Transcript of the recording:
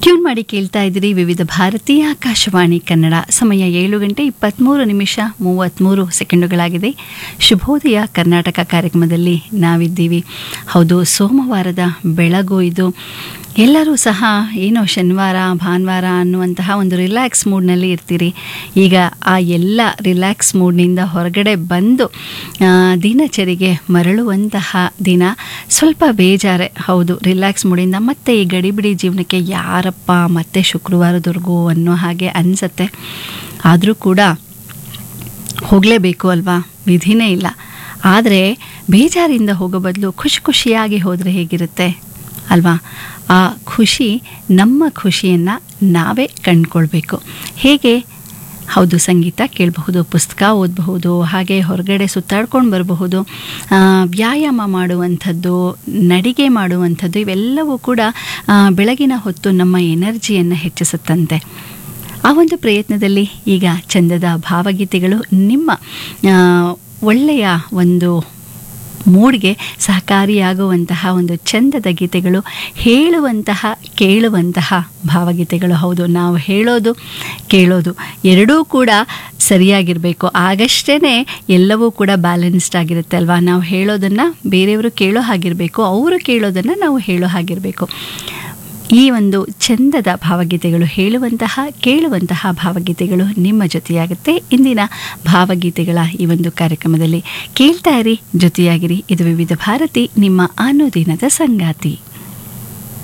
tune ಮಾಡಿ ಕೇಳ್ತಾ ಇದ್ದೀರಿ ವಿವಿಧ ಭಾರತೀಯ ಆಕಾಶವಾಣಿ ಕನ್ನಡ ಸಮಯ ಏಳು ಗಂಟೆ ಇಪ್ಪತ್ತ್ಮೂರು ನಿಮಿಷ ಮೂವತ್ತ್ಮೂರು ಸೆಕೆಂಡುಗಳಾಗಿದೆ ಶುಭೋದಯ ಕರ್ನಾಟಕ ಕಾರ್ಯಕ್ರಮದಲ್ಲಿ ನಾವಿದ್ದೀವಿ ಹೌದು ಸೋಮವಾರದ ಬೆಳಗು ಇದು ಎಲ್ಲರೂ ಸಹ ಏನೋ ಶನಿವಾರ ಭಾನುವಾರ ಅನ್ನುವಂತಹ ಒಂದು ರಿಲ್ಯಾಕ್ಸ್ ಮೂಡ್ನಲ್ಲಿ ಇರ್ತೀರಿ ಈಗ ಆ ಎಲ್ಲ ರಿಲ್ಯಾಕ್ಸ್ ಮೂಡ್ನಿಂದ ಹೊರಗಡೆ ಬಂದು ಆ, ದಿನಚರಿಗೆ ಮರಳುವಂತಹ ದಿನ ಸ್ವಲ್ಪ ಬೇಜಾರೆ ಹೌದು ರಿಲ್ಯಾಕ್ಸ್ ಮೂಡಿಂದ ಮತ್ತೆ ಈ ಗಡಿಬಿಡಿ ಜೀವನಕ್ಕೆ ಯಾರಪ್ಪ ಮತ್ತೆ ಶುಕ್ರವಾರದವರೆಗೂ ಅನ್ನೋ ಹಾಗೆ ಅನಿಸತ್ತೆ ಆದರೂ ಕೂಡ ಹೋಗಲೇಬೇಕು ಅಲ್ವಾ ವಿಧಿನೇ ಇಲ್ಲ ಆದರೆ ಬೇಜಾರಿಂದ ಹೋಗೋ ಬದಲು ಖುಷಿ ಖುಷಿಯಾಗಿ ಹೋದರೆ ಹೇಗಿರುತ್ತೆ ಅಲ್ವಾ ಆ ಖುಷಿ ನಮ್ಮ ಖುಷಿಯನ್ನು ನಾವೇ ಕಂಡ್ಕೊಳ್ಬೇಕು ಹೇಗೆ ಹೌದು ಸಂಗೀತ ಕೇಳಬಹುದು ಪುಸ್ತಕ ಓದಬಹುದು ಹಾಗೆ ಹೊರಗಡೆ ಸುತ್ತಾಡ್ಕೊಂಡು ಬರಬಹುದು ಆ, ವ್ಯಾಯಾಮ ಮಾಡುವಂಥದ್ದು ನಡಿಗೆ ಮಾಡುವಂಥದ್ದು ಇವೆಲ್ಲವೂ ಕೂಡ ಆ, ಬೆಳಗಿನ ಹೊತ್ತು ನಮ್ಮ ಎನರ್ಜಿಯನ್ನು ಹೆಚ್ಚಿಸುತ್ತಂತೆ ಆ ಒಂದು ಪ್ರಯತ್ನದಲ್ಲಿ ಈಗ ಚಂದದ ಭಾವಗೀತೆಗಳು ನಿಮ್ಮ ಆ, ಒಳ್ಳೆಯ ಒಂದು ಮೂಡ್ಗೆ ಸಹಕಾರಿಯಾಗುವಂತಹ ಒಂದು ಚಂದದ ಗೀತೆಗಳು ಹೇಳುವಂತಹ ಕೇಳುವಂತಹ ಭಾವಗೀತೆಗಳು ಹೌದು ನಾವು ಹೇಳೋದು ಕೇಳೋದು ಎರಡೂ ಕೂಡ ಸರಿಯಾಗಿರಬೇಕು ಆಗಷ್ಟೇ ಎಲ್ಲವೂ ಕೂಡ ಬ್ಯಾಲೆನ್ಸ್ಡ್ ಆಗಿರುತ್ತೆ ಅಲ್ವಾ ನಾವು ಹೇಳೋದನ್ನು ಬೇರೆಯವರು ಕೇಳೋ ಹಾಗಿರಬೇಕು ಅವರು ಕೇಳೋದನ್ನು ನಾವು ಹೇಳೋ ಹಾಗಿರಬೇಕು ಈ ಒಂದು ಚಂದದ ಭಾವಗೀತೆಗಳು ಹೇಳುವಂತಹ ಕೇಳುವಂತಹ ಭಾವಗೀತೆಗಳು ನಿಮ್ಮ ಜೊತೆಯಾಗುತ್ತೆ ಇಂದಿನ ಭಾವಗೀತೆಗಳ ಈ ಒಂದು ಕಾರ್ಯಕ್ರಮದಲ್ಲಿ ಕೇಳ್ತಾ ಇರಿ ಜೊತೆಯಾಗಿರಿ ಇದು ವಿವಿಧ ಭಾರತಿ ನಿಮ್ಮ ಅನುದಿನದ ಸಂಗಾತಿ